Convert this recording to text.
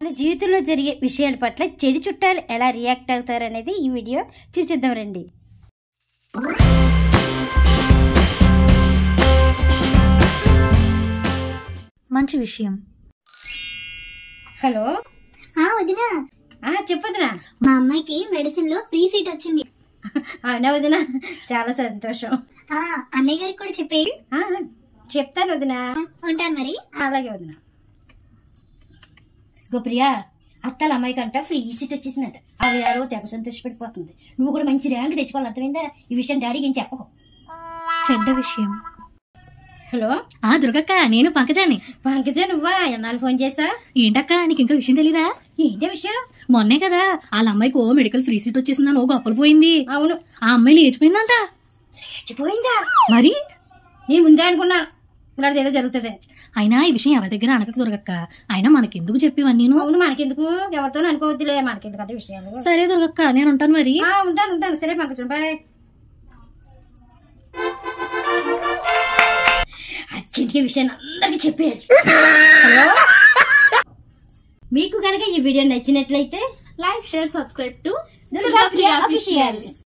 మన జీవితంలో జరిగే విషయాల పట్ల చెడు చుట్టాలు ఎలా రియాక్ట్ అవుతారు అనేది ఈ వీడియో చూసిద్దాం రండి మంచి విషయం హలో ఆ వదినా ఆ చెప్పొద్దునా మా అమ్మాయికి మెడిసిన్ లో ఫ్రీ సీట్ వచ్చింది అవునా వదినా చాలా సంతోషం ఆ అన్నయ్య గారికి కూడా చెప్పే ఆ, చెప్తాను వదినా ఉంటాను మరి అలాగే వదినా గోప్రియా అత్తల అమ్మాయి కంట ఫ్రీ సీట్ వచ్చేసిందంట ఆవిడ యారో తెగ సంతోషపడిపోతుంది నువ్వు కూడా మంచి ర్యాంక్ తెచ్చుకోవాలి అర్థమైందా ఈ విషయం డాడీకి ఏం చెప్పకు చెడ్డ విషయం హలో ఆ దుర్గక్క నేను పంకజాని పంకజ నువ్వా ఎన్నాళ్ళు ఫోన్ చేసా ఏంటక్క నీకు ఇంకా విషయం తెలీదా ఏంటి విషయం మొన్నే కదా వాళ్ళ అమ్మాయికి ఓ మెడికల్ ఫ్రీ సీట్ వచ్చేసిందని ఓ గొప్పలు పోయింది అవును ఆ అమ్మాయి లేచిపోయిందంట లేచిపోయిందా మరి నేను ముందే అనుకున్నా ఇలాంటిది ఏదో జరుగుతుంది అయినా ఈ విషయం ఎవరి దగ్గర అనక దుర్గక్క అయినా మనకెందుకు చెప్పివన్నీ అవును మనకెందుకు ఎవరితో అనుకోవద్దులే మనకెందుకు అంటే విషయాలు సరే దుర్గక్క నేను ఉంటాను మరి ఆ, ఉంటాను ఉంటాను సరే పంకజం బాయ్ అర్జెంట్గా విషయాన్ని అందరికి చెప్పేయాలి హలో మీకు కనుక ఈ వీడియో నచ్చినట్లయితే like share subscribe to Durga Priya official